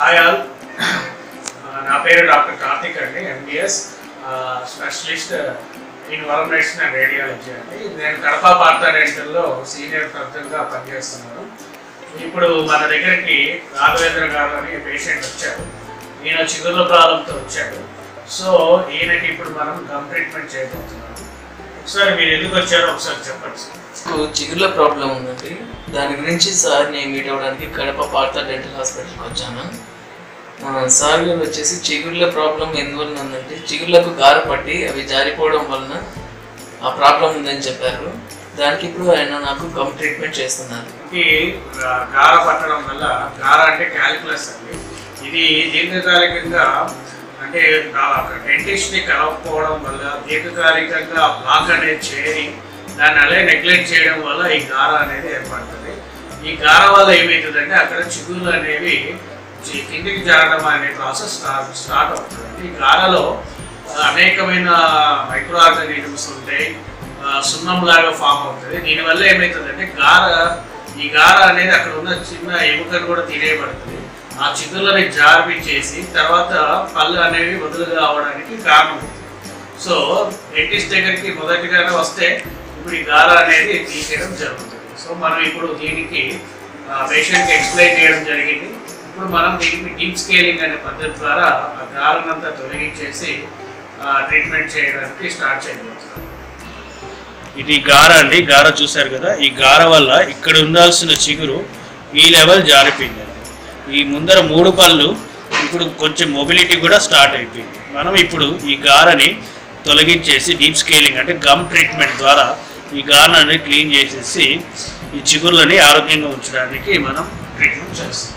hi all నా పేరు doctor Karthik అండి ఎంబీఎస్ స్పెషలిస్ట్ ఇన్ వరమేషన్ అండ్ రేడియాలజీ అండి నేను కడప పార్తా డెంటల్లో సీనియర్ సర్జన్గా పనిచేస్తున్నాను ఇప్పుడు మన దగ్గరికి రాఘవేంద్ర గారు అని పేషెంట్ వచ్చారు ఈయన చిగుర్ల ప్రాబ్లంతో వచ్చాడు సో ఈయనకి ఇప్పుడు మనం గమ్ ట్రీట్మెంట్ చేయబోతున్నాము ఒకసారి మీరు ఎందుకు వచ్చారో ఒకసారి చెప్పండి సార్ నాకు చిగుర్ల ప్రాబ్లం ఉందండి దాని గురించి సార్ని మీట్ అవ్వడానికి కడప పార్త డెంటల్ హాస్పిటల్కి వచ్చాను ఆ, సార్ గారు వచ్చేసి చిగుర్ల ప్రాబ్లం ఎందువలన ఉందంటే చిగుర్లకు గార పట్టి అవి జారిపోవడం వలన ఆ ప్రాబ్లం ఉందని చెప్పారు దానికి ఇప్పుడు ఆయన నాకు గమ్ ట్రీట్మెంట్ చేస్తున్నారు ఈ గా- గార పట్టడం వల్ల గార అంటే క్యాలిక్యులస్ అండి ఇది దీర్ఘకాలికంగా అంటే డెంటిస్ట్ ని కలవకపోవడం వల్ల దీర్ఘకాలికంగా బ్లాక్ అనేది చేరి దాన్ని అలాగే నెగ్లెక్ట్ చేయడం వల్ల ఈ గార అనేది ఏర్పడుతుంది ఈ గార వల్ల ఏమవుతుందంటే అక్కడ చిగుళ్ళు అనేవి చి- కిందికి జారడం అనే ప్రాసెస్ స్టార్ట్ స్టార్ట్ అవుతుంది ఈ గారలో ఆ, అనేకమైన మైక్రో ఆర్గానిజమ్స్ ఉంటాయి ఆ, సున్నంలాగా ఫామ్ అవుతుంది దీనివల్ల ఏమవుతుందంటే గార ఈ గార అనేది అక్కడ ఉన్న చిన్న ఎముకను కూడా తినేయబడుతుంది ఆ చిగుళ్ళని జార్పించేసి తర్వాత పళ్ళు అనేవి వదులుగా అవడానికి కారణం అవుతుంది సో డెంటిస్ట్ దగ్గరికి మొదటిగానే వస్తే ఇప్పుడు ఈ గార అనేది తీసేయడం జరుగుతుంది సో మనం ఇప్పుడు దీనికి పేషెంట్కి ఎక్స్ప్లెయిన్ చేయడం జరిగింది ఇప్పుడు మనం దీనికి డీప్ స్కేలింగ్ అనే పద్ధతి ద్వారా ఆ గారనంతా తొలగించేసి ట్రీట్మెంట్ చేయడానికి స్టార్ట్ చేయబోతున్నాం ఇది గార అండి గార చూశారు కదా ఈ గార వల్ల ఇక్కడ ఉండాల్సిన చిగురు ఈ లెవెల్ జారిపోయింది ఈ ముందర మూడు పళ్ళు ఇప్పుడు కొంచెం మొబిలిటీ కూడా స్టార్ట్ అయిపోయింది మనం ఇప్పుడు ఈ గారని తొలగించేసి డీప్ స్కేలింగ్ అంటే గమ్ ట్రీట్మెంట్ ద్వారా ఈ గారని క్లీన్ చేసేసి ఈ చిగుర్లని ఆరోగ్యంగా ఉంచడానికి మనం ట్రీట్మెంట్ చేస్తాం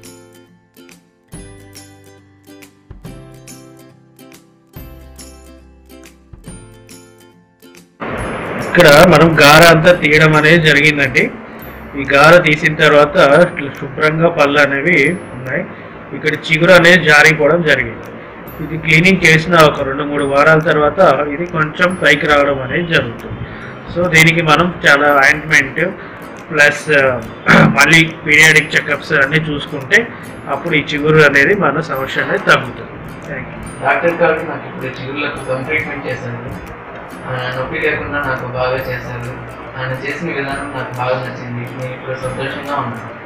ఇక్కడ మనం గార అంతా తీయడం అనేది జరిగిందండి ఈ గార తీసిన తర్వాత ఇట్లా శుభ్రంగా పళ్ళు అనేవి ఉన్నాయి ఇక్కడ చిగురు అనేది జారిపోవడం జరిగింది ఇది క్లీనింగ్ చేసిన ఒక రెండు మూడు వారాల తర్వాత ఇది కొంచెం పైకి రావడం అనేది జరుగుతుంది సో దీనికి మనం చాలా ఆయింట్మెంట్ ప్లస్ మళ్ళీ పీరియాడిక్ చెకప్స్ అన్నీ చూసుకుంటే అప్పుడు ఈ చిగురు అనేది మన సమస్య అనేది తగ్గుతుంది థ్యాంక్ యూ డాక్టర్ గారు నాకు ఇప్పుడు చిగుర్లకు గమ్ ట్రీట్మెంట్ చేశారు ఆయన నొప్పి లేకుండా నాకు బాగా చేశారు ఆయన చేసిన విధానం నాకు బాగా నచ్చింది నేను ఇప్పుడు సంతోషంగా ఉన్నాను